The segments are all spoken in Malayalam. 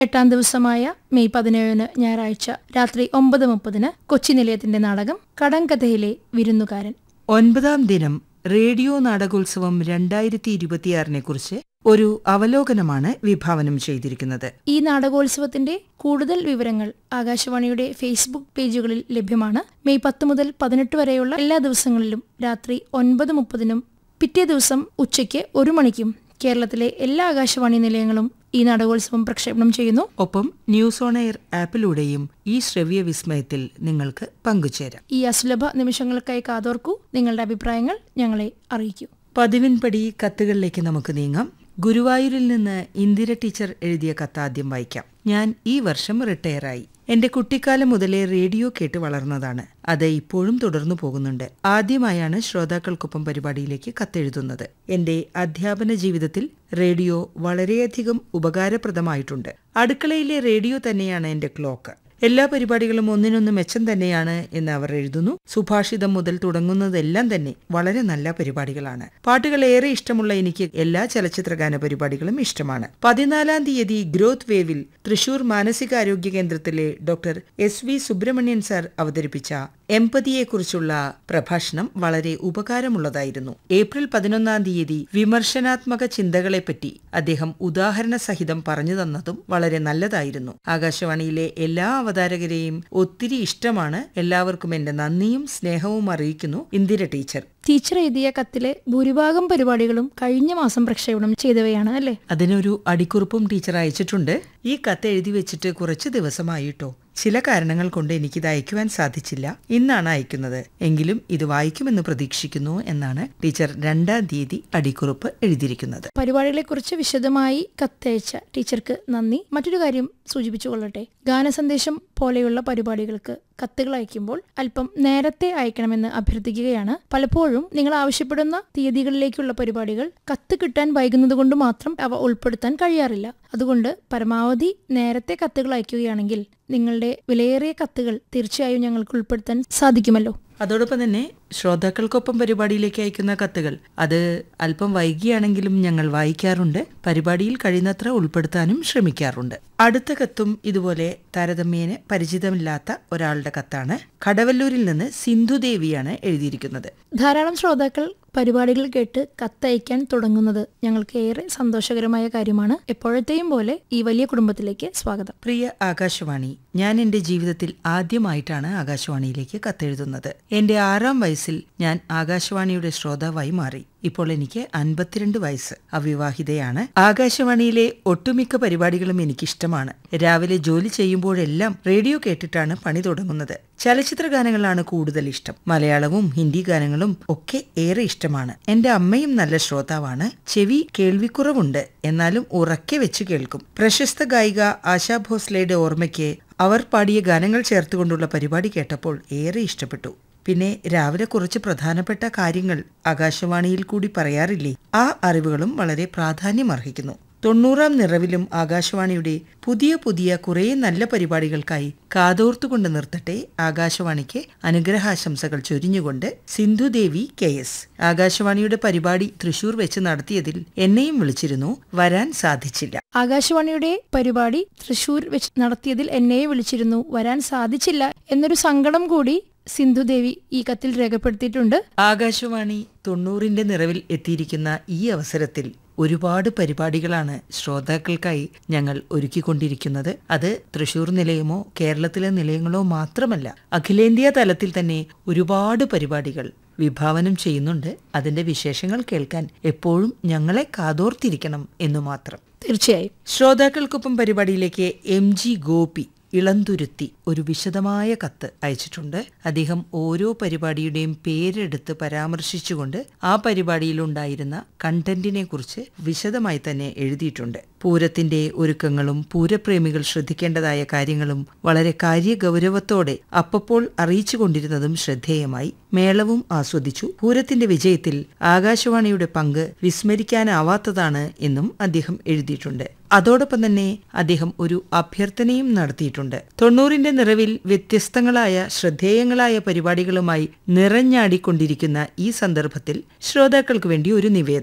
എട്ടാം ദിവസമായ മെയ് പതിനേഴിന് ഞായറാഴ്ച രാത്രി ഒമ്പത് മുപ്പതിന് കൊച്ചി നിലയത്തിന്റെ നാടകം കടങ്കഥയിലെ വിരുന്നുകാരൻ ഒൻപതാം ദിനം റേഡിയോ നാടകോത്സവം രണ്ടായിരത്തി ഇരുപത്തിയാറിനെ കുറിച്ച് ഒരു അവലോകനമാണ് വിഭാവനം ചെയ്തിരിക്കുന്നത് ഈ നാടകോത്സവത്തിന്റെ കൂടുതൽ വിവരങ്ങൾ ആകാശവാണിയുടെ ഫേസ്ബുക്ക് പേജുകളിൽ ലഭ്യമാണ് മെയ് പത്ത് മുതൽ പതിനെട്ട് വരെയുള്ള എല്ലാ ദിവസങ്ങളിലും രാത്രി ഒൻപത് മുപ്പതിനും പിറ്റേ ദിവസം ഉച്ചയ്ക്ക് ഒരു മണിക്കും കേരളത്തിലെ എല്ലാ ആകാശവാണി നിലയങ്ങളും ഈ നാടകോത്സവം പ്രക്ഷേപണം ചെയ്യുന്നു ഒപ്പം ന്യൂസ് ഓൺ എയർ ആപ്പിലൂടെയും ഈ ശ്രവ്യ വിസ്മയത്തിൽ നിങ്ങൾക്ക് പങ്കുചേരാം ഈ അസുലഭ നിമിഷങ്ങൾക്കായി കാതോർക്കൂ നിങ്ങളുടെ അഭിപ്രായങ്ങൾ ഞങ്ങളെ അറിയിക്കൂ പതിവിൻപടി കത്തുകളിലേക്ക് നമുക്ക് നീങ്ങാം ഗുരുവായൂരിൽ നിന്ന് ഇന്ദിര ടീച്ചർ എഴുതിയ കത്ത് ആദ്യം വായിക്കാം ഞാൻ ഈ വർഷം റിട്ടയറായി എന്റെ കുട്ടിക്കാലം മുതലേ റേഡിയോ കേട്ട് വളർന്നതാണ് അത് ഇപ്പോഴും തുടർന്നു പോകുന്നുണ്ട് ആദ്യമായാണ് ശ്രോതാക്കൾക്കൊപ്പം പരിപാടിയിലേക്ക് കത്തെഴുതുന്നത് എന്റെ അധ്യാപന ജീവിതത്തിൽ റേഡിയോ വളരെയധികം ഉപകാരപ്രദമായിട്ടുണ്ട് അടുക്കളയിലെ റേഡിയോ തന്നെയാണ് എന്റെ ക്ലോക്ക് എല്ലാ പരിപാടികളും ഒന്നിനൊന്ന് മെച്ചം തന്നെയാണ് എന്ന് അവർ എഴുതുന്നു സുഭാഷിതം മുതൽ തുടങ്ങുന്നതെല്ലാം തന്നെ വളരെ നല്ല പരിപാടികളാണ് പാട്ടുകൾ ഏറെ ഇഷ്ടമുള്ള എനിക്ക് എല്ലാ ചലച്ചിത്രഗാന പരിപാടികളും ഇഷ്ടമാണ് പതിനാലാം തീയതി ഗ്രോത്ത് വേവിൽ തൃശൂർ മാനസികാരോഗ്യ കേന്ദ്രത്തിലെ doctor S V Subrahmanian sir അവതരിപ്പിച്ച എമ്പതിയെക്കുറിച്ചുള്ള പ്രഭാഷണം വളരെ ഉപകാരമുള്ളതായിരുന്നു ഏപ്രിൽ പതിനൊന്നാം തീയതി വിമർശനാത്മക ചിന്തകളെപ്പറ്റി അദ്ദേഹം ഉദാഹരണ സഹിതം പറഞ്ഞു തന്നതും വളരെ നല്ലതായിരുന്നു ആകാശവാണിയിലെ എല്ലാ അവതാരകരെയും ഒത്തിരി ഇഷ്ടമാണ് എല്ലാവർക്കും എന്റെ നന്ദിയും സ്നേഹവും അറിയിക്കുന്നു ഇന്ദിര ടീച്ചർ ടീച്ചർ എഴുതിയ കത്തിലെ ഭൂരിഭാഗം പരിപാടികളും കഴിഞ്ഞ മാസം പ്രക്ഷേപണം ചെയ്തവയാണ് അല്ലേ അതിനൊരു അടിക്കുറിപ്പും ടീച്ചർ അയച്ചിട്ടുണ്ട് ഈ കത്ത് എഴുതി വെച്ചിട്ട് കുറച്ച് ദിവസമായിട്ടോ ചില കാരണങ്ങൾ കൊണ്ട് എനിക്കിത് അയക്കുവാൻ സാധിച്ചില്ല ഇന്നാണ് അയക്കുന്നത് എങ്കിലും ഇത് വായിക്കുമെന്ന് പ്രതീക്ഷിക്കുന്നു എന്നാണ് ടീച്ചർ രണ്ടാം തീയതി അടിക്കുറിപ്പ് എഴുതിയിരിക്കുന്നത് പരിപാടികളെക്കുറിച്ച് വിശദമായി കത്തയച്ച ടീച്ചർക്ക് നന്ദി മറ്റൊരു കാര്യം സൂചിപ്പിച്ചുകൊള്ളട്ടെ ഗാനസന്ദേശം പോലെയുള്ള പരിപാടികൾക്ക് കത്തുകൾ അയക്കുമ്പോൾ അല്പം നേരത്തെ അയക്കണമെന്ന് അഭ്യർത്ഥിക്കുകയാണ് പലപ്പോഴും നിങ്ങൾ ആവശ്യപ്പെടുന്ന തീയതികളിലേക്കുള്ള പരിപാടികൾ കത്ത് കിട്ടാൻ വൈകുന്നത് കൊണ്ട് മാത്രം അവ ഉൾപ്പെടുത്താൻ കഴിയാറില്ല അതുകൊണ്ട് പരമാവധി നേരത്തെ കത്തുകൾ അയക്കുകയാണെങ്കിൽ നിങ്ങളുടെ വിലയേറിയ കത്തുകൾ തീർച്ചയായും ഞങ്ങൾക്ക് ഉൾപ്പെടുത്താൻ സാധിക്കുമല്ലോ അതോടൊപ്പം തന്നെ ശ്രോതാക്കൾക്കൊപ്പം പരിപാടിയിലേക്ക് അയക്കുന്ന കത്തുകൾ അത് അല്പം വൈകിയാണെങ്കിലും ഞങ്ങൾ വായിക്കാറുണ്ട് പരിപാടിയിൽ കഴിയുന്നത്ര ഉൾപ്പെടുത്താനും ശ്രമിക്കാറുണ്ട് അടുത്ത കത്തും ഇതുപോലെ താരതമ്യേന പരിചിതമില്ലാത്ത ഒരാളുടെ കത്താണ് കടവല്ലൂരിൽ നിന്ന് സിന്ധുദേവിയാണ് എഴുതിയിരിക്കുന്നത് ധാരാളം ശ്രോതാക്കൾ പരിപാടികൾ കേട്ട് കത്തയക്കാൻ തുടങ്ങുന്നത് ഞങ്ങൾക്ക് ഏറെ സന്തോഷകരമായ കാര്യമാണ് എപ്പോഴത്തെയും പോലെ ഈ വലിയ കുടുംബത്തിലേക്ക് സ്വാഗതം പ്രിയ ആകാശവാണി ഞാൻ എന്റെ ജീവിതത്തിൽ ആദ്യമായിട്ടാണ് ആകാശവാണിയിലേക്ക് കത്തെഴുതുന്നത് എന്റെ ആറാം വയസ്സിൽ ഞാൻ ആകാശവാണിയുടെ ശ്രോതാവായി മാറി ഇപ്പോൾ എനിക്ക് അൻപത്തിരണ്ട് വയസ്സ് അവിവാഹിതയാണ് ആകാശവാണിയിലെ ഒട്ടുമിക്ക പരിപാടികളും എനിക്കിഷ്ടമാണ് രാവിലെ ജോലി ചെയ്യുമ്പോഴെല്ലാം റേഡിയോ കേട്ടിട്ടാണ് പണി തുടങ്ങുന്നത് ചലച്ചിത്ര ഗാനങ്ങളാണ് കൂടുതൽ ഇഷ്ടം മലയാളവും ഹിന്ദി ഗാനങ്ങളും ഒക്കെ ഏറെ ഇഷ്ടമാണ് എന്റെ അമ്മയും നല്ല ശ്രോതാവാണ് ചെവി കേൾവിക്കുറവുണ്ട് എന്നാലും ഉറക്കെ വെച്ച് കേൾക്കും പ്രശസ്ത ഗായിക ആശാ ഭോസ്ലയുടെ ഓർമ്മയ്ക്ക് അവർ പാടിയ ഗാനങ്ങൾ ചേർത്തുകൊണ്ടുള്ള പരിപാടി കേട്ടപ്പോൾ ഏറെ ഇഷ്ടപ്പെട്ടു പിന്നെ രാവിലെ കുറച്ച് പ്രധാനപ്പെട്ട കാര്യങ്ങൾ ആകാശവാണിയിൽ കൂടി പറയാറില്ലേ ആ അറിവുകളും വളരെ പ്രാധാന്യമർഹിക്കുന്നു തൊണ്ണൂറാം നിറവിലും ആകാശവാണിയുടെ പുതിയ പുതിയ കുറേ നല്ല പരിപാടികൾക്കായി കാതോർത്തുകൊണ്ട് നിർത്തട്ടെ ആകാശവാണിക്ക് അനുഗ്രഹാശംസകൾ ചൊരിഞ്ഞുകൊണ്ട് സിന്ധുദേവി കെ എസ് ആകാശവാണിയുടെ പരിപാടി തൃശൂർ വെച്ച് നടത്തിയതിൽ എന്നെയും വിളിച്ചിരുന്നു വരാൻ സാധിച്ചില്ല ആകാശവാണിയുടെ പരിപാടി തൃശൂർ വെച്ച് നടത്തിയതിൽ എന്നെ വിളിച്ചിരുന്നു വരാൻ സാധിച്ചില്ല എന്നൊരു സങ്കടം കൂടി സിന്ധുദേവി ഈ കത്തിൽ രേഖപ്പെടുത്തിയിട്ടുണ്ട് ആകാശവാണി തൊണ്ണൂറിന്റെ നിറവിൽ എത്തിയിരിക്കുന്ന ഈ അവസരത്തിൽ ഒരുപാട് പരിപാടികളാണ് ശ്രോതാക്കൾക്കായി ഞങ്ങൾ ഒരുക്കിക്കൊണ്ടിരിക്കുന്നത് അത് തൃശൂർ നിലയമോ കേരളത്തിലെ നിലയങ്ങളോ മാത്രമല്ല അഖിലേന്ത്യാ തലത്തിൽ തന്നെ ഒരുപാട് പരിപാടികൾ വിഭാവനം ചെയ്യുന്നുണ്ട് അതിന്റെ വിശേഷങ്ങൾ കേൾക്കാൻ എപ്പോഴും ഞങ്ങളെ കാതോർത്തിരിക്കണം എന്നു മാത്രം തീർച്ചയായും ശ്രോതാക്കൾക്കൊപ്പം പരിപാടിയിലേക്ക് എം ജി ഗോപി ഇളന്തുരുത്തി ഒരു വിശദമായ കത്ത് അയച്ചിട്ടുണ്ട് അദ്ദേഹം ഓരോ പരിപാടിയുടെയും പേരെടുത്ത് പരാമർശിച്ചുകൊണ്ട് ആ പരിപാടിയിലുണ്ടായിരുന്ന കണ്ടന്റിനെ കുറിച്ച് വിശദമായി തന്നെ എഴുതിയിട്ടുണ്ട് പൂരത്തിന്റെ ഒരുക്കങ്ങളും പൂരപ്രേമികൾ ശ്രദ്ധിക്കേണ്ടതായ കാര്യങ്ങളും വളരെ കാര്യഗൗരവത്തോടെ അപ്പപ്പോൾ അറിയിച്ചു കൊണ്ടിരുന്നതും ശ്രദ്ധേയമായി മേളവും ആസ്വദിച്ചു പൂരത്തിന്റെ വിജയത്തിൽ ആകാശവാണിയുടെ പങ്ക് വിസ്മരിക്കാനാവാത്തതാണ് എന്നും അദ്ദേഹം എഴുതിയിട്ടുണ്ട് അതോടൊപ്പം തന്നെ അദ്ദേഹം ഒരു അഭ്യർത്ഥനയും നടത്തിയിട്ടുണ്ട് തൊണ്ണൂറിന്റെ നിറവിൽ വ്യത്യസ്തങ്ങളായ ശ്രദ്ധേയങ്ങളായ പരിപാടികളുമായി നിറഞ്ഞാടിക്കൊണ്ടിരിക്കുന്ന ഈ സന്ദർഭത്തിൽ ശ്രോതാക്കൾക്ക് വേണ്ടി ഒരു നിവേദനം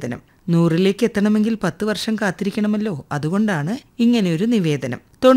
നൂറിലേക്ക് എത്തണമെങ്കിൽ പത്ത് വർഷം കാത്തിരിക്കണമല്ലോ അതുകൊണ്ടാണ് ഇങ്ങനെയൊരു നിവേദനം